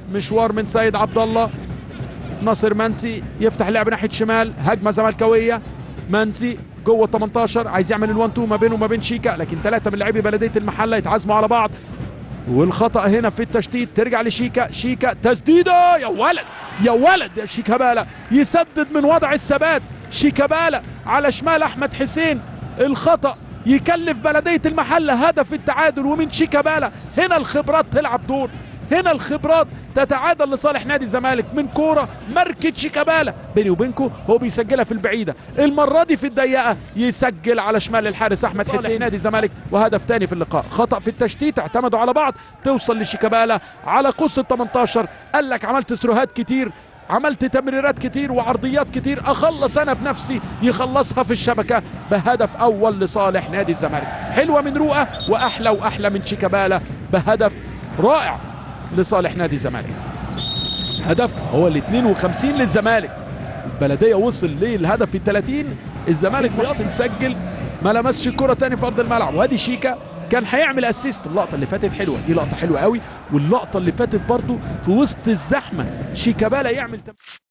مشوار من سيد عبد الله ناصر منسي يفتح اللعب ناحيه شمال هجمه زملكاويه منسي جوه 18 عايز يعمل ال1 2 ما بينه وما بين شيكا لكن ثلاثه من لاعبي بلديه المحله يتعازموا على بعض والخطا هنا في التشتيت ترجع لشيكا شيكا تسديده يا ولد يا ولد يا شيكابالا يسدد من وضع الثبات شيكابالا على شمال احمد حسين الخطا يكلف بلديه المحله هدف التعادل ومن شيكابالا هنا الخبرات تلعب دور هنا الخبرات تتعادل لصالح نادي الزمالك من كوره ماركه شيكابالا بيني وبينكم هو بيسجلها في البعيده المره دي في الضيقه يسجل على شمال الحارس احمد حسين نادي الزمالك وهدف تاني في اللقاء خطا في التشتيت اعتمدوا على بعض توصل لشيكابالا على قص ال 18 قال لك عملت ثروهات كتير عملت تمريرات كتير وعرضيات كتير اخلص انا بنفسي يخلصها في الشبكه بهدف اول لصالح نادي الزمالك حلوه من رؤى واحلى واحلى من شيكابالا بهدف رائع لصالح نادي الزمالك هدف هو ال 52 للزمالك البلديه وصل للهدف ال 30 الزمالك محسن سجل ما لمسش الكره تاني في ارض الملعب وادي شيكا كان هيعمل اسيست اللقطه اللي فاتت حلوه دي لقطه حلوه قوي واللقطه اللي فاتت برضو في وسط الزحمه شيكابالا يعمل تم...